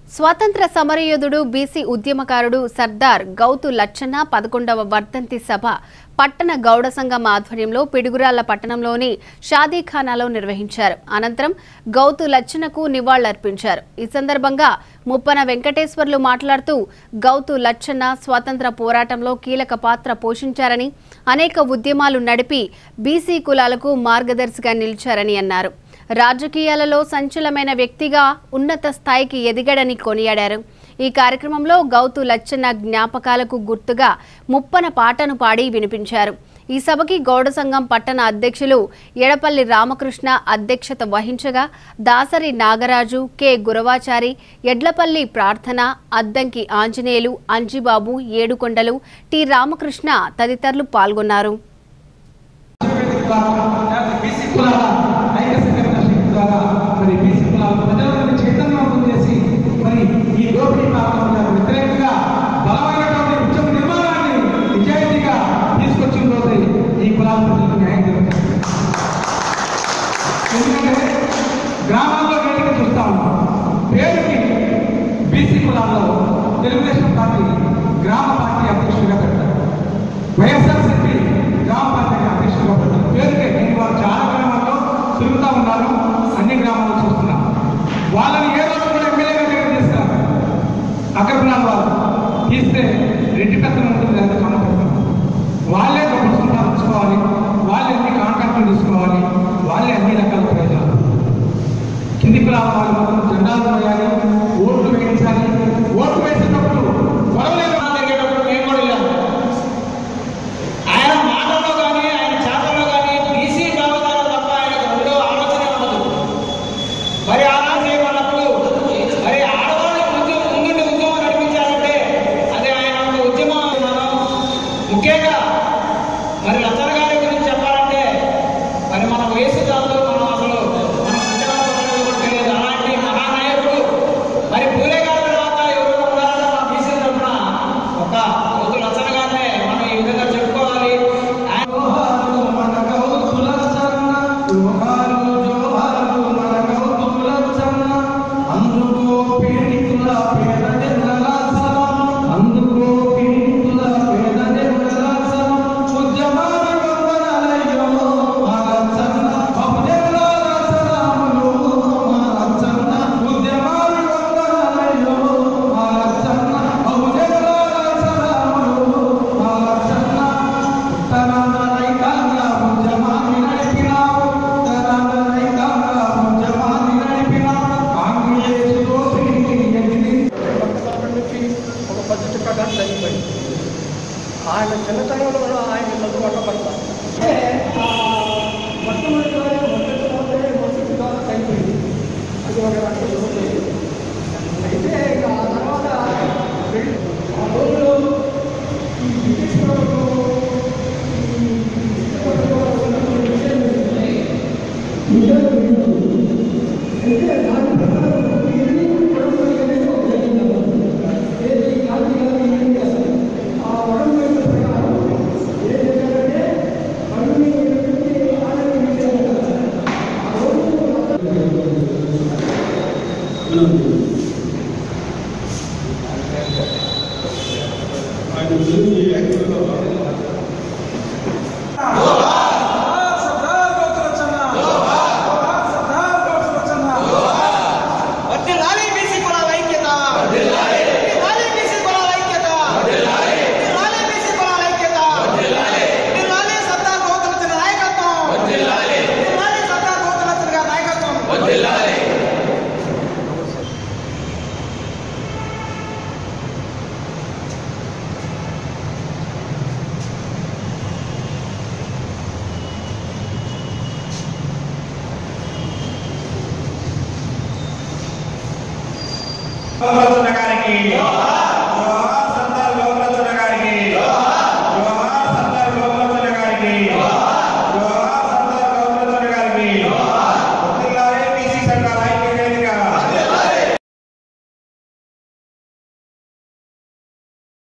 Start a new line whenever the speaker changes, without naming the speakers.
స్వాతంత్ర సమరయోధుడు బీసీ ఉద్యమకారుడు సర్దార్ గౌతు లచ్చన్న పదకొండవ వర్ధంతి సభ పట్టణ గౌడ సంఘం ఆధ్వర్యంలో పిడుగురాళ్ల పట్టణంలోని షాదీఖానాలో నిర్వహించారు అనంతరం గౌతు లచ్చన్నకు నివాళులర్పించారు ఈ సందర్భంగా ముప్పన వెంకటేశ్వర్లు మాట్లాడుతూ గౌతు లచ్చన్న స్వాతంత్ర పోరాటంలో కీలక పాత్ర పోషించారని అనేక ఉద్యమాలు నడిపి బీసీ కులాలకు మార్గదర్శిగా నిలిచారని అన్నారు రాజకీయాలలో సంచలమైన వ్యక్తిగా ఉన్నత స్థాయికి ఎదిగాడని కొనియాడారు ఈ కార్యక్రమంలో గౌతు లచ్చన్న జ్ఞాపకాలకు గుర్తుగా ముప్పన పాటను పాడి వినిపించారు ఈ సభకి గౌడ సంఘం పట్టణ అధ్యక్షులు ఎడపల్లి రామకృష్ణ అధ్యక్షత వహించగా దాసరి నాగరాజు కె గురవాచారి ఎడ్లపల్లి ప్రార్థన అద్దంకి ఆంజనేయులు అంజిబాబు ఏడుకొండలు టి రామకృష్ణ తదితరులు పాల్గొన్నారు
బీసీ కులాల ఐక్య సంఘటన శక్తి ద్వారా మరి బీసీ కులాల ప్రజలను చైతన్యవంతం చేసి మరి ఈ దోపిడీ పాలనకు వ్యతిరేకంగా బలమైనటువంటి ఉద్యమ నిర్మాణాన్ని నిజాయితీగా తీసుకొచ్చిన రోజు ఈ కులాల ప్రజలకు న్యాయం జరుగుతుంది ఎందుకంటే గ్రామాల్లో వేదిక చూస్తా ఉన్నాం పేరుకి బీసీ కులాల్లో తెలుగుదేశం పార్టీ గ్రామ పార్టీ అధ్యక్షుడిగా పెడతారు వైఎస్ఆర్సీపీ గ్రామ పార్టీ అధ్యక్షుడిగా పెడతారు పేరుకే నేను వారు చాలా గ్రామాల్లో తిరుగుతూ ఉన్నారు అన్ని గ్రామాల్లో చూస్తున్నాం వాళ్ళని ఏ రోజు కూడా ఎమ్మెల్యేగా దగ్గర తీసుకురారు అగ్రకులాల వాళ్ళు తీస్తే రెడ్డి పెత్తనం ఉంటుంది లేదా కమ్మ పెత్తనం వాళ్ళే డబ్బులు సంపాదించుకోవాలి వాళ్ళే అన్ని కాంట్రాక్టులు తీసుకోవాలి వాళ్ళే అన్ని రకాల ప్రయోజనాలు కింది కులాల వాళ్ళు మాత్రం జెండాలు వేయాలి ఓట్లు వేయించాలి ఓట్లు వేసేటప్పుడు గొడవలు జరిగేటప్పుడు మేము కూడా వెళ్ళాము ఆయన మాటల్లో కానీ ఆయన చేతల్లో కానీ బీసీ వ్యవహారం తప్ప ఆయనకు రెండో ఆలోచన ఉండదు మరి అలా చేయమన్నప్పుడు మరి ఆడవాళ్ళు ఉద్యమం ముందుండి ఉద్యమం నడిపించాలంటే అది ఆయన ఒక ఉద్యమం మనం ముఖ్యంగా మరి లచ్చన గారి గురించి చెప్పాలంటే మరి మన వయసు కాదు మనం అసలు మన పుట్టిన కూడా తెలియదు అలాంటి మహానాయకుడు మరి పూలే గారి తర్వాత ఎవరు ఉన్నారో మా బీసీ తరఫున ఒక రోజు లచ్చన గారినే మనం ఈ విధంగా చెప్పుకోవాలి ఆయన జోహారు మన గౌతుల చన్న జోహారు జోహారు మన గౌతుల చన్న అందుకో పీడితుల పేద జనుల సలం అందుకో పీడితుల పేద జనుల సలం ఉద్యమాల వందనాలయ్యో మాలచ్చన్న బహుజనుల సలాములు మాలచ్చన్న ఉద్యమాల వందనాలయ్యో మాలచ్చన్న బహుజనుల సలాములు మాలచ్చన్న ఉత్తరాంధ్ర రైతాంగ ఉద్యమాన్ని నడిపినావు ఉత్తరాంధ్ర రైతాంగ ఉద్యమాన్ని నడిపినావు కాంగ్రెస్ దోపిడీకి ఎదిరి
అక్కడి నుంచి ఒక పద్ధతి ప్రకారం చనిపోయింది ఆయన చిన్నతనంలో కూడా ఆయన చదువు అడ్డపడతారు అంటే ఆ మొట్టమొదటిసారి మొదటి మొదటి ద్వారా చనిపోయింది అది ఒక రకం జరుగుతుంది అయితే ఇక ఆ తర్వాత వెళ్ళి ఆ రోజులో ఈ బ్రిటిష్ వాళ్ళు ఈ బ్రిటిష్ వాళ్ళు విషయం ఏంటంటే, నిజాలు వినరు. అయితే దాని ప్రకారం ఎన్ని పడవలు ఒక ఏది గాంధీ గారు ఏం చేస్తారు ఆ వడంబడిన ప్రకారం ఏం చేశారంటే పన్నుని పెట్టి ఆడని విషయం ఆ రోజు
వర్ధిల్లాలి బీసీ కులాల ఐక్యత వర్ధిల్లాలి బీసీ కులాల ఐక్యత వర్ధిల్లాలి బీసీ కులాల ఐక్యత వర్ధిల్లాలి సర్దార్ గౌతమచంద్ర నాయకత్వం వర్ధిల్లాలి సర్దార్ గౌతమచంద్ర గారి నాయకత్వం
గారికి